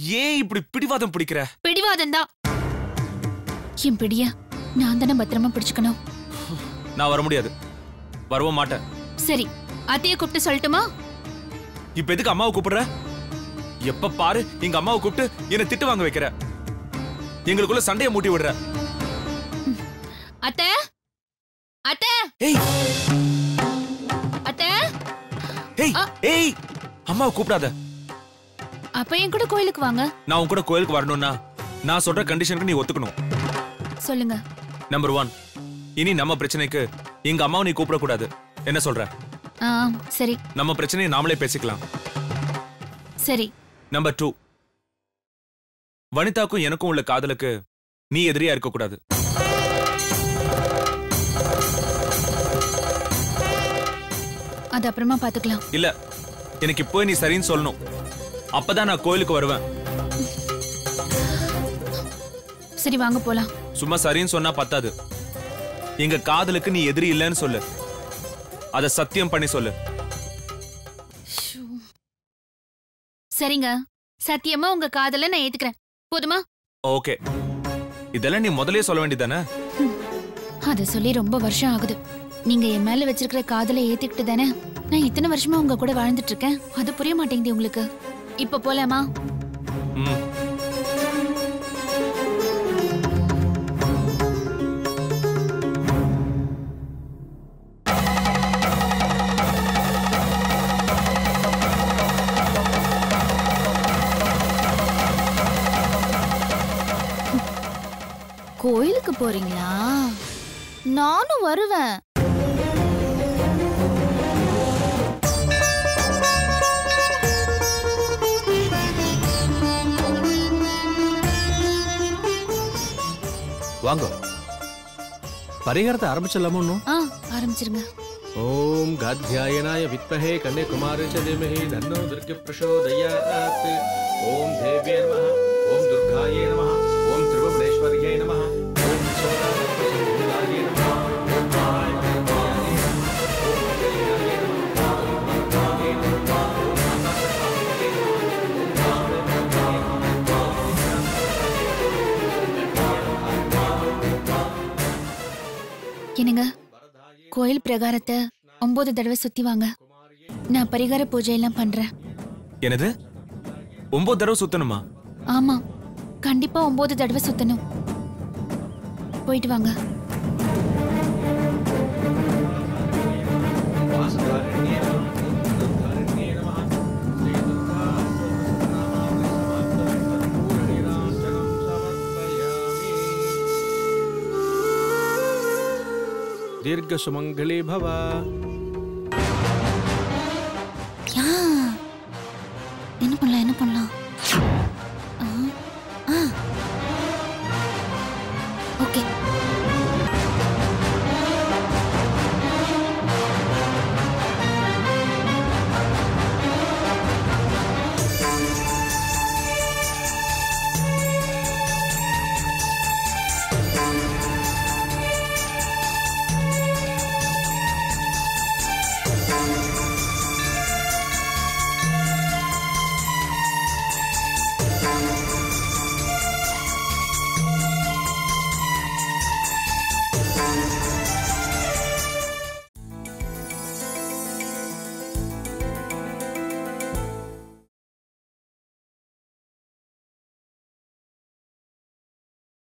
ஏன் இப்படி பிடிவாதம் பிடிக்கிற பிடிவாதம் தான் என் பிடிய நான் தானே பத்திரமா பிடிச்சுக்கணும் நான் வர முடியாது வரவும் மாட்டேன் சரி அத்தைய கூப்பிட்டு சொல்லட்டுமா இப்ப எதுக்கு அம்மாவை கூப்பிடுற எப்ப பாரு எங்க அம்மாவை கூப்பிட்டு என்ன திட்டு வாங்க வைக்கிற எங்களுக்குள்ள சண்டையை மூட்டி விடுற அத்தை அத்தை ஏய் அத்தை ஏய் ஆ. ஏய் அம்மாவை கூப்பிடாத அப்ப என் கூட கோயிலுக்கு வாங்க நான் உன் கூட கோயிலுக்கு வரணும்னா நான் சொல்ற கண்டிஷனுக்கு நீ ஒத்துக்கணும் சொல்லுங்க நம்பர் ஒன் இனி நம்ம பிரச்சனைக்கு எங்க அம்மாவை நீ கூப்பிடக்கூடாது என்ன சொல்ற ஆ சரி நம்ம பிரச்சனையை நாமளே பேசிக்கலாம் சரி நம்பர் டூ வனிதாக்கும் எனக்கும் உள்ள காதலுக்கு நீ எதிரியா இருக்கக்கூடாது அது அப்புறமா பாத்துக்கலாம் இல்ல எனக்கு இப்போ நீ சரின்னு சொல்லணும் அப்பதான் நான் கோயிலுக்கு வருவேன் சரி வாங்க போலாம் சும்மா சரின்னு சொன்னா பத்தாது எங்க காதலுக்கு நீ எதிரி இல்லைன்னு சொல்லு அத சத்தியம் பண்ணி சொல்லு சரிங்க சத்தியமா உங்க காதல நான் ஏத்துக்கிறேன் போதுமா ஓகே இதெல்லாம் நீ முதல்லயே சொல்ல வேண்டியதானே அத சொல்லி ரொம்ப வருஷம் ஆகுது நீங்க என் மேல வச்சிருக்கிற காதலை ஏத்துக்கிட்டு தானே நான் இத்தனை வருஷமா உங்க கூட வாழ்ந்துட்டு இருக்கேன் அது புரிய மாட்டேங்குது உங்களுக்கு இப்ப போலாமா ம் கோயிலுக்கு போறீங்களா நானும் வருவேன் வாங்க பரிகாரத்தை ஆரம்பிச்சிடலாமா இன்னும் ஆ ஆரம்பிச்சிருங்க ஓம் காத்யாயனாய வித்மஹே கன்னியகுமாரி ச தீமஹி தன்னோ துர்க பிரசோதயாத் ஓம் தேவ்யே நமः ஓம் துர்காயே நமः ஓம் திரிபுவனேஸ்வரியே நமः ஓம் சோதாய நமः ஓம் மாய மாயாய நமः ஓம் மங்கல்யாய நமः ஓம் மங்களாய நமः ஓம் மங்களாய என்னங்க கோயில் பிரகாரத்தை ஒன்பது தடவை சுத்தி வாங்க நான் பரிகார பூஜை எல்லாம் பண்றேன் என்னது ஒன்பது தடவை சுத்தணுமா ஆமா கண்டிப்பா ஒன்பது தடவை சுத்தணும் போயிட்டு வாங்க வாசகாரண்யே நமः ஓம் துர்காரண்யே நமः ஸ்ரீ துர்கா பூரணிராஞ்சனம் சமர்ப்பயாமி தீர்க்க சுமங்கலி பவ யா என்ன பண்ணலாம் என்ன பண்ணலாம் ஆ, ஆ. ஓகே